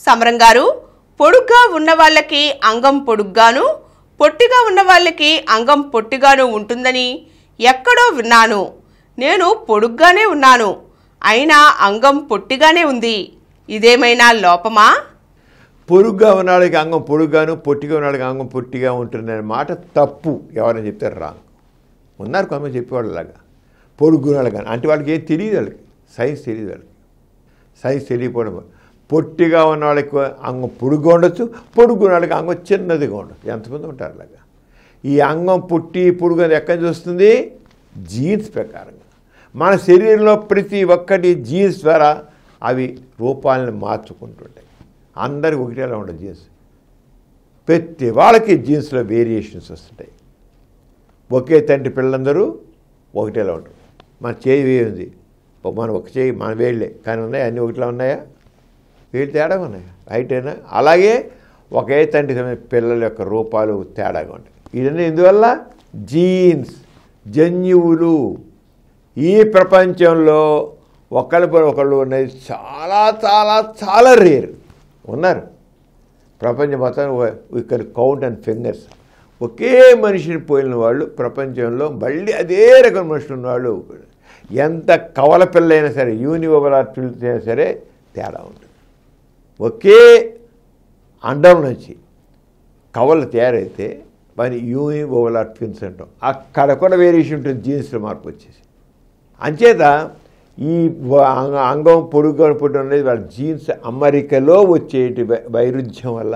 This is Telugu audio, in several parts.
సమరం గారు పొడుగ్గా ఉన్న వాళ్ళకి అంగం పొడుగ్గాను పొట్టిగా ఉన్న వాళ్ళకి అంగం పొట్టిగాను ఉంటుందని ఎక్కడో విన్నాను నేను పొడుగ్గానే ఉన్నాను అయినా అంగం పొట్టిగానే ఉంది ఇదేమైనా లోపమా పొరుగ్గా ఉన్నవాడికి అంగం పొడుగ్గాను పొట్టిగా ఉన్నవాడికి అంగం పొట్టిగా ఉంటుందనే మాట తప్పు ఎవరైనా చెప్తారు రాంగ్ ఉన్నారు కొంతమంది చెప్పేవాళ్ళలాగా పొడుగున్నాడు కానీ అంటే వాళ్ళకి ఏం తెలియదు వాళ్ళకి సైన్స్ తెలియదు వాళ్ళకి సైన్స్ తెలియకపోవడం పొట్టిగా ఉన్న వాళ్ళకి అంగం పొడుగ్గా ఉండొచ్చు పొడుగున్న వాళ్ళకి అంగం చిన్నదిగా ఉండొచ్చు ఎంతమంది ఉంటారు అలాగా ఈ అంగం పుట్టి పొడుగు అనేది ఎక్కడి నుంచి వస్తుంది జీన్స్ ప్రకారంగా మన శరీరంలో ప్రతి ఒక్కటి జీన్స్ ద్వారా అవి రూపాలను మార్చుకుంటుంటాయి అందరికి ఒకటేలా ఉండదు జీన్స్ ప్రతి వాళ్ళకి జీన్స్లో వేరియేషన్స్ వస్తుంటాయి ఒకే తండ్రి పిల్లలందరూ ఒకటేలా ఉంటారు మన చేయి వేయి ఉంది మన ఒక చేయి మన వేళ్ళే కానీ ఉన్నాయి అన్నీ ఒకటిలా ఉన్నాయా వేళ్ళు తేడాగా ఉన్నాయి రైట్ అయినా అలాగే ఒకే తండ్రి సంబంధించిన పిల్లల యొక్క రూపాలు తేడాగా ఉంటాయి ఇవన్నీ ఎందువల్ల జీన్స్ జన్యువులు ఈ ప్రపంచంలో ఒకరిపై ఒకళ్ళు అనేది చాలా చాలా చాలా రేర్ ఉన్నారు ప్రపంచం మొత్తం ఇక్కడ కౌంట్ అండ్ ఫింగర్స్ ఒకే మనిషిని పోయిన వాళ్ళు ప్రపంచంలో మళ్ళీ అదే రకం మనుషులు ఉన్నవాళ్ళు ఎంత కవల పిల్ల అయినా సరే యూనివోవలార్ పిల్లలు అయినా సరే తేడా ఉంటుంది ఒకే అండం నుంచి కవలు తయారైతే మరి యూనివోవలార్ ట్విన్స్ అంటాం అక్కడ కూడా వేరియేషన్ ఉంటుంది జీన్స్లో మార్పు వచ్చేసి అంచేత ఈ వ- అంగ- అంగం పొడుగ్గా పుట్టడం అనేది వాళ్ళ జీన్స్ అమరికలో వచ్చేటి వై- వైరుధ్యం వల్ల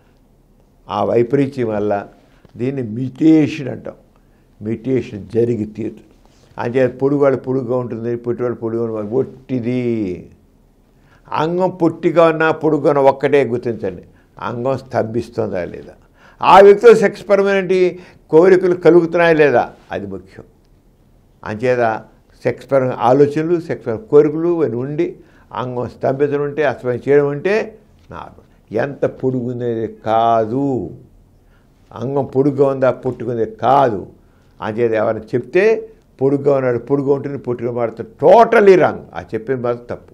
ఆ వైపరీత్యం వల్ల దీన్ని మిటేషన్ అంటాం మిటేషన్ జరిగి తీరుతుంది అంచేత పొడుగు వాళ్ళు పొడుగ్గా ఉంటుంది పొట్టి వాళ్ళు పొడుగు వాళ్ళు ఒట్టిది అంగం పొట్టిగా ఉన్నా పొడుగ్గా ఉన్నా ఒక్కటే గుర్తించండి అంగం స్తంభిస్తుందా లేదా ఆ వ్యక్తిలో సెక్స్ పర్మనెంట్ కోరికలు కలుగుతున్నాయా లేదా అది ముఖ్యం అంచేత సెక్స్ పర ఆలోచనలు సెక్స్ పర కోరికలు అని ఉండి అంగం స్తంభించడం ఉంటే అస్తమయం చేయడం ఉంటే నార్మల్ ఎంత పొడుగుంది కాదు అంగం పొడుగ్గా ఉందా పొట్టుకుంది కాదు అంచేత ఎవరైనా చెప్తే పొడుగ్గా ఉన్నాడు పొడుగు ఉంటుంది పొట్టుగా మాడుతాడు టోటలీ రాంగ్ ఆ చెప్పిన మాత్రం తప్పు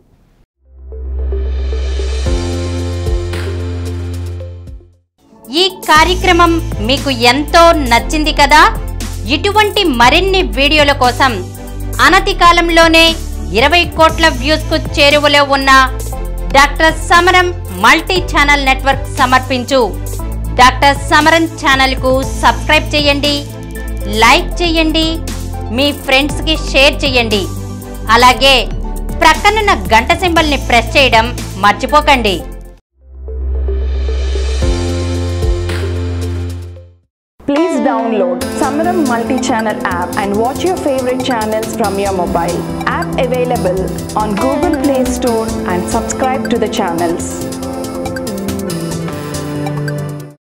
ఈ కార్యక్రమం మీకు ఎంతో నచ్చింది కదా ఇటువంటి మరిన్ని వీడియోల కోసం అనతి కాలంలోనే ఇరవై కోట్ల వ్యూస్ కు చేరువలో ఉన్న doctor Samaram multi channel network సమర్పించు డాక్టర్ సమరం ఛానల్ కు సబ్స్క్రైబ్ చేయండి లైక్ చేయండి మీ ఫ్రెండ్స్ కి షేర్ చేయండి అలాగే ప్రక్కనున్న గంట సింబల్ ని ప్రెస్ చేయడం మర్చిపోకండి Please download Samaram multi-channel app and watch your favorite channels from your mobile. App available on Google Play Store and subscribe to the channels.